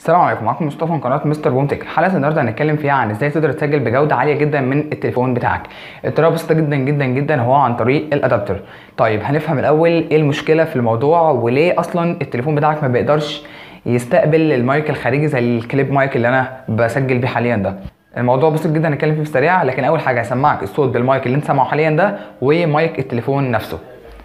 السلام عليكم معاكم مصطفى من قناه مستر بومتك حلقه النهارده هنتكلم فيها عن ازاي تقدر تسجل بجوده عاليه جدا من التليفون بتاعك الطريقه بسيطه جدا جدا جدا هو عن طريق الادابتر طيب هنفهم الاول ايه المشكله في الموضوع وليه اصلا التليفون بتاعك ما بيقدرش يستقبل المايك الخارجي زي الكليب مايك اللي انا بسجل بيه حاليا ده الموضوع بسيط جدا هنتكلم فيه في السريع لكن اول حاجه هسمعك الصوت بالمايك اللي انت سامعه حاليا ده ومايك التليفون نفسه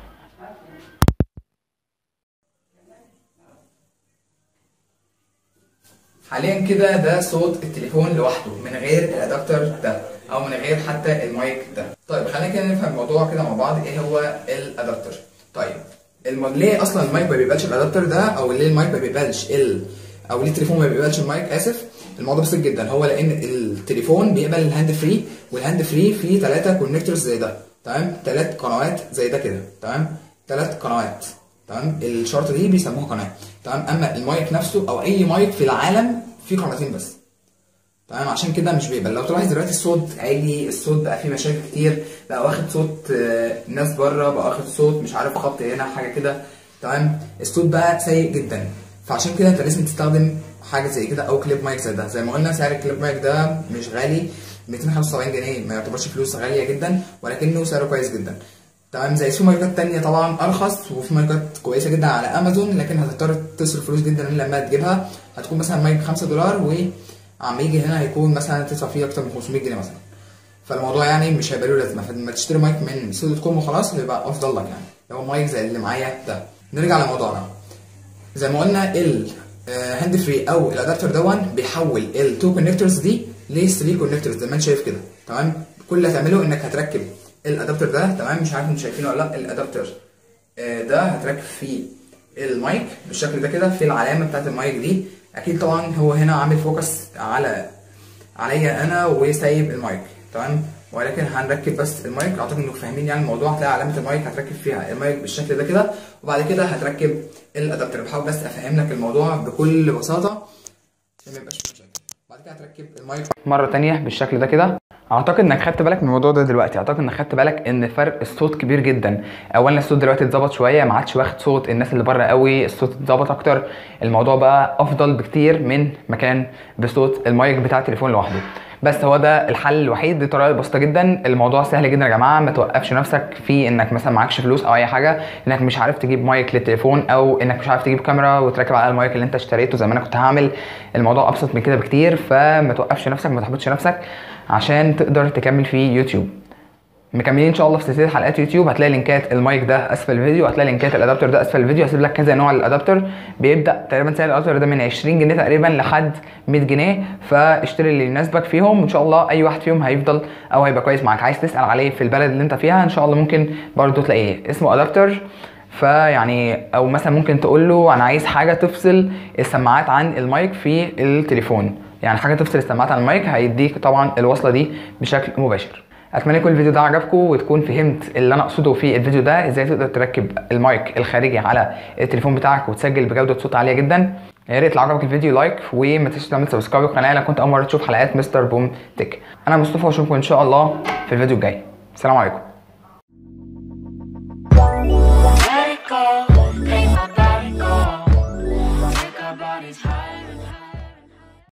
حاليا كده ده صوت التليفون لوحده من غير الادابتر ده او من غير حتى المايك ده طيب خلينا كده نفهم الموضوع كده مع بعض ايه هو الادابتر طيب الم... ليه اصلا المايك ما بيقبلش الادابتر ده او ليه المايك ما بيقبلش ال او ليه التليفون ما بيقبلش المايك اسف الموضوع بسيط جدا هو لان التليفون بيقبل الهاند فري والهاند فري فيه ثلاثه كونكتورز زي ده تمام ثلاث قنوات زي ده كده تمام ثلاث قنوات تمام الشرطه دي بيسموها قناه تمام اما المايك نفسه او اي مايك في العالم فيه قناتين بس تمام عشان كده مش بيقبل لو تلاحظ دلوقتي الصوت عالي الصوت بقى فيه مشاكل كتير بقى واخد صوت آه، ناس بره بقى واخد صوت مش عارف خبط هنا حاجه كده تمام الصوت بقى سيء جدا فعشان كده انت لازم تستخدم حاجه زي كده او كليب مايك زي ده زي ما قلنا سعر الكليب مايك ده مش غالي 275 جنيه ما يعتبرش فلوس غاليه جدا ولكنه سعره كويس جدا تمام زي في مايكات تانية طبعا ارخص وفي مايكات كويسه جدا على امازون لكن هتضطر تصرف فلوس جدا لما تجيبها هتكون مثلا مايك 5 دولار وعم يجي هنا هيكون مثلا تدفع فيه اكتر من 500 جنيه مثلا فالموضوع يعني مش هيبقى له لازمه فلما تشتري مايك من سي دوت كوم وخلاص هيبقى افضل لك يعني لو مايك زي اللي معايا ده نرجع لموضوعنا زي ما قلنا الهاند فري او الادابتر دون بيحول التو كونكتورز دي ل 3 كونكتورز زي ما انت شايف كده تمام كل اللي هتعمله انك هتركب الادابتر ده تمام مش عارف انتوا شايفينه ولا لا الادابتر آه، ده هتركب فيه المايك بالشكل ده كده في العلامه بتاعت المايك دي اكيد طبعا هو هنا عامل فوكس على عليا انا وسايب المايك تمام ولكن هنركب بس المايك اعتقد انكم فاهمين يعني الموضوع هتلاقي علامه المايك هتركب فيها المايك بالشكل ده كده وبعد كده هتركب الادابتر بحاول بس افهم لك الموضوع بكل بساطه عشان ما يبقاش في مشاكل بعد كده هتركب المايك مره تانية بالشكل ده كده اعتقد انك خدت بالك من الموضوع ده دلوقتي اعتقد انك خدت بالك ان فرق الصوت كبير جدا اولا الصوت دلوقتي اتظبط شويه ما عادش واخد صوت الناس اللي بره قوي الصوت اتظبط اكتر الموضوع بقى افضل بكتير من مكان بصوت المايك بتاع التليفون لوحده بس هو ده الحل الوحيد دي طريقه بسيطه جدا الموضوع سهل جدا يا جماعه ما توقفش نفسك في انك مثلا معكش فلوس او اي حاجه انك مش عارف تجيب مايك للتليفون او انك مش عارف تجيب كاميرا وتركب على المايك اللي انت اشتريته زي ما انا كنت هعمل الموضوع ابسط من كده بكتير فما توقفش نفسك ما تحبطش نفسك عشان تقدر تكمل في يوتيوب مكملين ان شاء الله في سلسله حلقات يوتيوب هتلاقي لينكات المايك ده اسفل الفيديو هتلاقي لينكات الادابتر ده اسفل الفيديو هسيب لك كذا نوع للادابتر بيبدا تقريبا سعر الادابتر ده من 20 جنيه تقريبا لحد 100 جنيه فاشتري اللي يناسبك فيهم وان شاء الله اي واحد فيهم هيفضل او هيبقى كويس معاك عايز تسال عليه في البلد اللي انت فيها ان شاء الله ممكن برضه تلاقيه اسمه ادابتر فيعني او مثلا ممكن تقول له انا عايز حاجه تفصل السماعات عن المايك في التليفون يعني حاجه تفصل السماعات عن المايك هيديك طبعا الوصله دي بشكل مباشر اتمنى يكون الفيديو ده عجبكم وتكون فهمت اللي انا اقصده في الفيديو ده ازاي تقدر تركب المايك الخارجي على التليفون بتاعك وتسجل بجوده صوت عاليه جدا يا ريت لو عجبك الفيديو لايك وما تنساش تعمل سبسكرايب للقناه لو كنت اول مره تشوف حلقات مستر بوم تك انا مصطفى واشوفكم ان شاء الله في الفيديو الجاي السلام عليكم